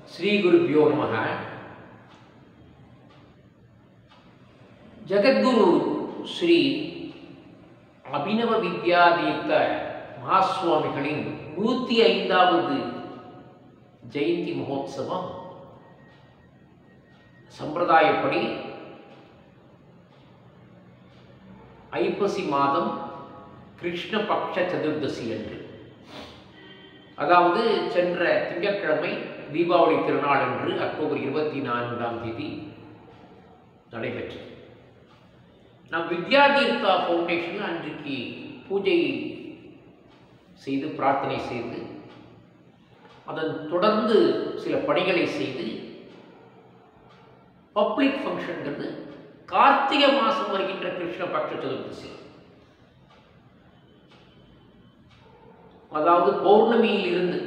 ஸ்ரீகுருப்பியோ நம ஜகத்குரு ஸ்ரீ அபினவ வித்யாதீர்த்த மகாசுவாமிகளின் நூற்றி ஐந்தாவது ஜெயந்தி மகோத்சவம் சம்பிரதாயப்படி ஐப்பசி மாதம் கிருஷ்ணபக்ஷ சதுர்தசி அன்று அதாவது சென்ற திங்கட்கிழமை தீபாவளி திருநாள் அன்று அக்டோபர் இருபத்தி நான்காம் தேதி நடைபெற்றது நம் வித்யாதீர்த்தா ஃபவுண்டேஷன் அன்றைக்கு பூஜை செய்து பிரார்த்தனை செய்து அதன் தொடர்ந்து சில பணிகளை செய்து பப்ளிக் ஃபங்க்ஷன்கிறது கார்த்திகை மாதம் வருகின்ற கிருஷ்ணபக்ஷ சதுர்தசி அதாவது பௌர்ணமியில் இருந்து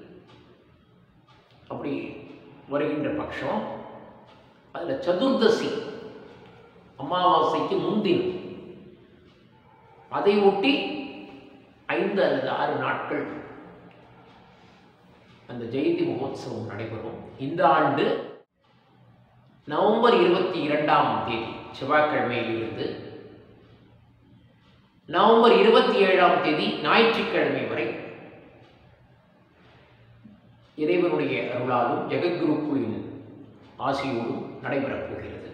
அப்படி வருகின்ற பட்சம் அதில் சதுர்தசி அமாவாசைக்கு முந்தினம் அதை ஒட்டி ஐந்து அல்லது ஆறு நாட்கள் அந்த ஜெயந்தி மகோத்சவம் நடைபெறும் இந்த ஆண்டு நவம்பர் இருபத்தி இரண்டாம் தேதி செவ்வாய்க்கிழமையிலிருந்து நவம்பர் இருபத்தி ஏழாம் தேதி ஞாயிற்றுக்கிழமை வரை இறைவனுடைய அருளாலும் ஜெகத்குருக்குவின் ஆசியோடும் நடைபெறப் போகிறது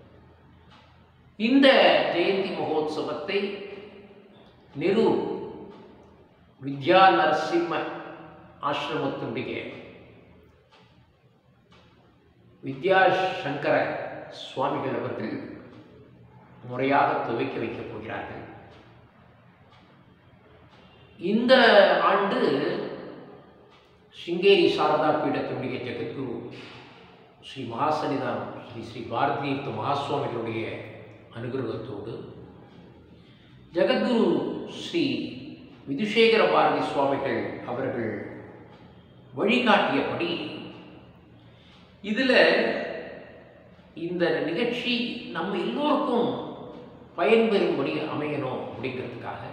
இந்த ஜெயந்தி மகோத்சவத்தை நெரு வித்யா நரசிம்ம ஆசிரமத்தினுடைய வித்யா சங்கர சுவாமிகள் அவர்கள் முறையாக துவக்கி வைக்கப் போகிறார்கள் இந்த ஆண்டு சிங்கேரி சாரதா பீடத்தினுடைய ஜெகத்குரு ஸ்ரீ மகாசனிதானம் ஸ்ரீ ஸ்ரீ பாரதீர்த்த மகாசுவாமிகளுடைய அனுகிரகத்தோடு ஜெகத்குரு ஸ்ரீ விதுசேகர பாரதி சுவாமிகள் அவர்கள் வழிகாட்டியபடி இதில் இந்த நிகழ்ச்சி நம்ம எல்லோருக்கும் பயன்பெறும்படி அமையணும் அப்படிங்கிறதுக்காக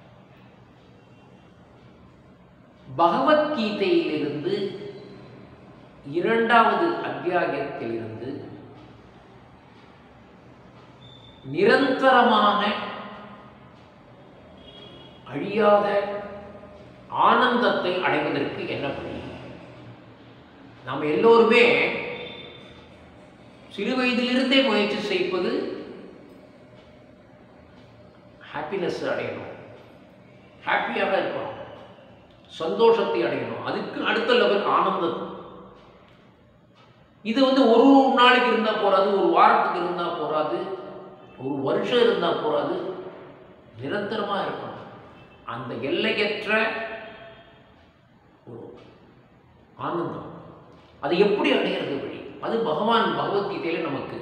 பகவத்கீதையிலிருந்து இரண்டாவது அத்தியாயத்திலிருந்து நிரந்தரமான அழியாத ஆனந்தத்தை அடைவதற்கு என்ன வழி நாம் எல்லோருமே சிறு வயதிலிருந்தே முயற்சி செய்வது ஹாப்பினஸ் அடையணும் ஹாப்பியாக இருக்கணும் சந்தோஷத்தை அடையணும் அதுக்கு அடுத்த லெவல் ஆனந்தம் இது வந்து ஒரு நாளைக்கு இருந்தால் போறாது ஒரு வாரத்துக்கு இருந்தால் போறாது ஒரு வருஷம் இருந்தால் போறாது நிரந்தரமாக இருக்கணும் அந்த எல்லையற்ற ஒரு ஆனந்தம் அது எப்படி அடையிறது வழி அது பகவான் பகவத்கீதையில நமக்கு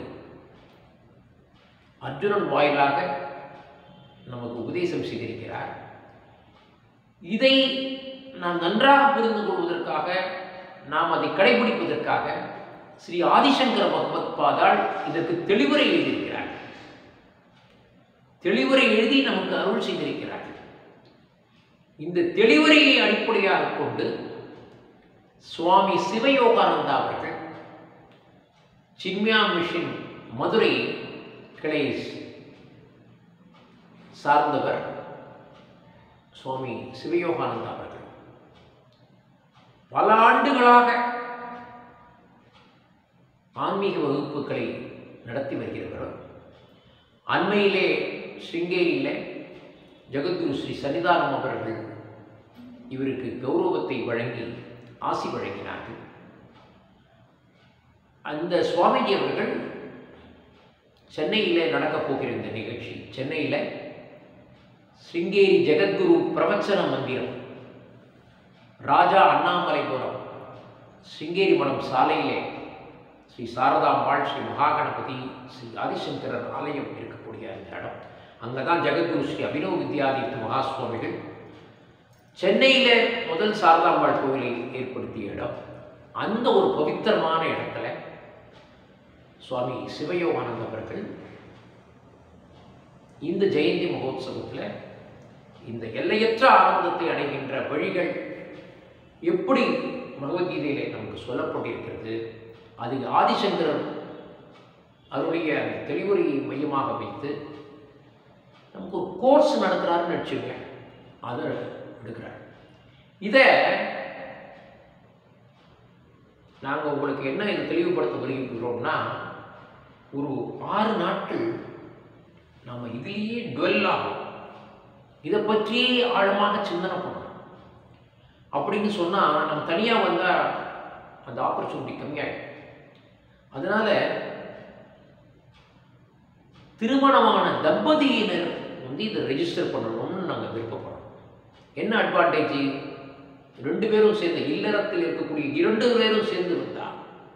அர்ஜுனன் வாயிலாக நமக்கு உபதேசம் செய்திருக்கிறார் இதை நாம் நன்றாக புரிந்து கொள்வதற்காக நாம் அதை கடைபிடிப்பதற்காக ஸ்ரீ ஆதிசங்கர பகவத் பாதாள் இதற்கு தெளிவுரை எழுதியிருக்கிறார் தெளிவுரை எழுதி நமக்கு அருள் செய்திருக்கிறார் இந்த தெளிவுரையை அடிப்படையாக கொண்டு சுவாமி சிவயோகானந்தா அவர்கள் சின்மியா மிஷன் மதுரை கிளை சார்ந்தவர் சுவாமி சிவயோகானந்தா அவர்கள் பல ஆண்டுகளாக ஆன்மீக வகுப்புகளை நடத்தி வருகிறவர் அண்மையிலே சிங்கேரியில ஜெகத்குரு ஸ்ரீ சன்னிதானம் அவர்கள் இவருக்கு கௌரவத்தை வழங்கி ஆசி வழங்கினார்கள் அந்த சுவாமிஜி அவர்கள் சென்னையில் நடக்கப் போகிற இந்த நிகழ்ச்சி சென்னையில் சிங்கேரி ஜெகத்குரு பிரவச்சன மந்திரம் ராஜா அண்ணாமலைபுரம் சிங்கேரி மடம் சாலையிலே ஸ்ரீ சாரதாம்பாள் ஸ்ரீ மகாகணபதி ஸ்ரீ ஆதிசங்கரர் ஆலயம் இருக்கக்கூடிய அந்த இடம் அங்கே தான் ஜெகத்குரு ஸ்ரீ அபினவ் வித்யாதீர்த்த மகாசுவாமிகள் சென்னையில் முதல் சாரதாம்பாள் கோவிலை ஏற்படுத்திய இடம் அந்த ஒரு பவித்திரமான இடத்துல சுவாமி சிவயோகானந்த அவர்கள் இந்த ஜெயந்தி மகோத்சவத்தில் இந்த எல்லையற்ற ஆனந்தத்தை அடைகின்ற வழிகள் எப்படி பகவத்கீதையிலே நமக்கு சொல்லப்பட்டிருக்கிறது அது ஆதிசங்கரர் அவருடைய அந்த தெளிவுரையை மையமாக வைத்து நமக்கு ஒரு கோர்ஸ் நடத்துகிறாருன்னு நினச்சிங்க அதை எடுக்கிறார் இதை நாங்கள் உங்களுக்கு என்ன இதை தெளிவுபடுத்த வருகிறோம்னா ஒரு ஆறு நாட்கள் நாம் இதிலேயே டுவெல் ஆகும் இதை பற்றியே ஆழமாக சிந்தனை பண்ணணும் அப்படின்னு சொன்னால் நம்ம தனியாக வந்தால் அந்த ஆப்பர்ச்சுனிட்டி கம்மியாயிடும் அதனால் திருமணமான தம்பதியினர் வந்து இதை ரெஜிஸ்டர் பண்ணணும்னு நாங்கள் விருப்பப்படுறோம் என்ன அட்வான்டேஜ் ரெண்டு பேரும் சேர்ந்து இல்லறத்தில் இருக்கக்கூடிய இரண்டு பேரும் சேர்ந்து வந்தா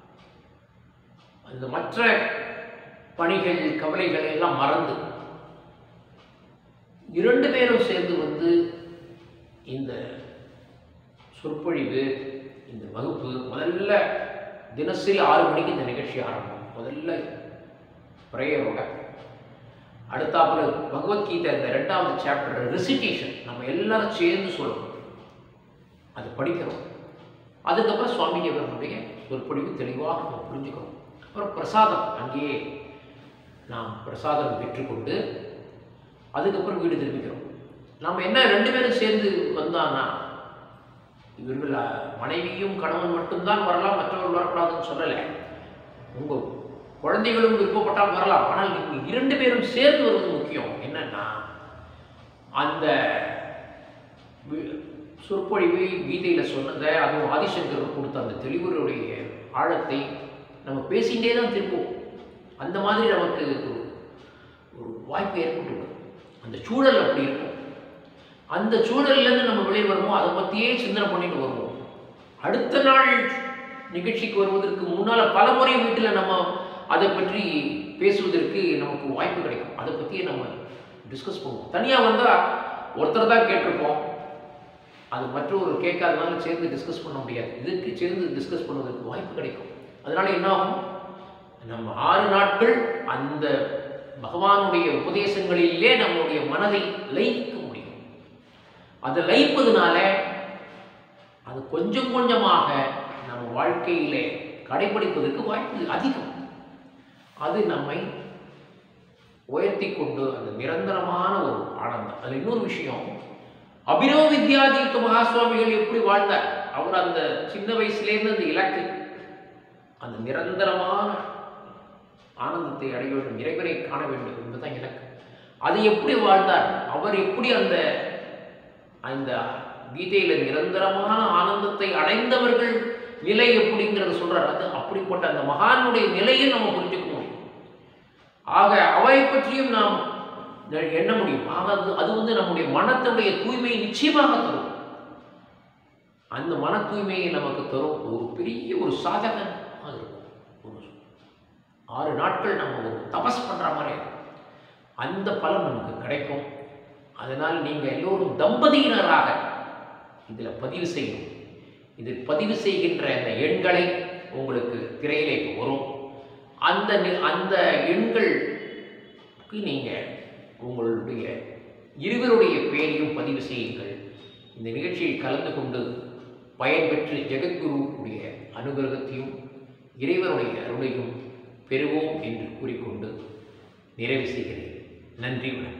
அந்த மற்ற பணிகள் கவலைகள் எல்லாம் மறந்து இரண்டு பேரும் சேர்ந்து வந்து இந்த சொற்பொழிவு இந்த வகுப்பு முதல்ல தினசரி ஆறு மணிக்கு இந்த நிகழ்ச்சி ஆரம்பம் முதல்ல ப்ரேயரோட அடுத்தாப்புல பகவத்கீதை இந்த ரெண்டாவது சாப்டர் ரெசிடேஷன் நம்ம எல்லாரும் சேர்ந்து சொல்லணும் அது படிக்கிறோம் அதுக்கப்புறம் சுவாமிஜி அவர்களுடைய சொற்பொழிவு தெளிவாக நம்ம புரிஞ்சுக்கிறோம் அப்புறம் பிரசாதம் அங்கேயே நாம் பிரசாதம் பெற்றுக்கொண்டு அதுக்கப்புறம் வீடு திரும்பிக்கிறோம் நம்ம என்ன ரெண்டு பேரும் சேர்ந்து வந்தான்னா இவர்கள் அஹ், மனைவியும் கணவன் மட்டும்தான் வரலாம் மற்றவர்கள் வரக்கூடாதுன்னு சொல்லலை உங்கள் குழந்தைகளும் விருப்பப்பட்டால் வரலாம் ஆனால் நீங்கள் இரண்டு பேரும் சேர்ந்து வருவது முக்கியம் என்னன்னா அந்த வி- சொற்பொழிவு கீதையில் சொன்னதை அதுவும் ஆதிசங்கர் கொடுத்த அந்த தெளிவுடைய ஆழத்தை நம்ம பேசிகிட்டே தான் திருப்போம் அந்த மாதிரி நமக்கு ஒரு ஒரு வாய்ப்பு ஏற்பட்டுவிடும் அந்த சூழல் அப்படி இருக்கும் அந்த சூழல்லேருந்து நம்ம வெளியே வருவோம் அதை பற்றியே சிந்தனை பண்ணிட்டு வருவோம் அடுத்த நாள் நிகழ்ச்சிக்கு வருவதற்கு முன்னால் பல முறை வீட்டில் நம்ம அதை பற்றி பேசுவதற்கு நமக்கு வாய்ப்பு கிடைக்கும் அதை பற்றியே நம்ம டிஸ்கஸ் பண்ணுவோம் தனியாக வந்தால் ஒருத்தர் தான் கேட்டிருப்போம் அது மற்றொரு கேட்காதனால சேர்ந்து டிஸ்கஸ் பண்ண முடியாது இதுக்கு சேர்ந்து டிஸ்கஸ் பண்ணுவதற்கு வாய்ப்பு கிடைக்கும் அதனால என்ன ஆகும் நம்ம ஆறு நாட்கள் அந்த பகவானுடைய உபதேசங்களிலே நம்முடைய மனதை லயிக்க முடியும் அதை லயிப்பதுனால அது கொஞ்சம் கொஞ்சமாக நம்ம வாழ்க்கையிலே கடைபிடிப்பதற்கு வாய்ப்பு அதிகம் அது நம்மை உயர்த்தி கொண்டு அந்த நிரந்தரமான ஒரு ஆனந்தம் அதில் இன்னொரு விஷயம் அபினவ வித்யாதீர்த்த மகாசுவாமிகள் எப்படி வாழ்ந்தார் அவர் அந்த சின்ன வயசுலேருந்து அந்த இலக்கு அந்த நிரந்தரமான ஆனந்தத்தை அடைய வேண்டும் இறைவனை காண வேண்டும் என்பதுதான் இலக்கு அது எப்படி வாழ்ந்தார் அவர் எப்படி அந்த அந்த கீதையில நிரந்தரமான ஆனந்தத்தை அடைந்தவர்கள் நிலை எப்படிங்கிறத சொல்றார் அது அப்படிப்பட்ட அந்த மகானுடைய நிலையை நம்ம புரிஞ்சுக்க முடியும் ஆக அவரை பற்றியும் நாம் ந- எண்ண முடியும் ஆக அது அது வந்து நம்முடைய மனத்துடைய தூய்மையை நிச்சயமாக தரும் அந்த மன தூய்மையை நமக்கு தரும் ஒரு பெரிய ஒரு சாதகமாக இருக்கும் ஒரு ஆறு நாட்கள் நம்ம ஒரு தபஸ் பண்ணுற மாதிரி இருக்கும். அந்த பலன் நமக்கு கிடைக்கும் அதனால் நீங்கள் எல்லோரும் தம்பதியினராக இதில் பதிவு செய்யணும் இதில் பதிவு செய்கின்ற அந்த எண்களை உங்களுக்கு திரையிலே இப்ப வரும் அந்த நி- அந்த எண்களுக்கு நீங்கள் உங்களுடைய இருவருடைய பெயரையும் பதிவு செய்யுங்கள் இந்த நிகழ்ச்சியில் கலந்து கொண்டு பயன்பெற்று ஜெகத்குருவுடைய அனுகிரகத்தையும் இறைவனுடைய அருளையும் பெறுவோம் என்று கூறிக்கொண்டு நிறைவு செய்கிறேன் நன்றி வணக்கம்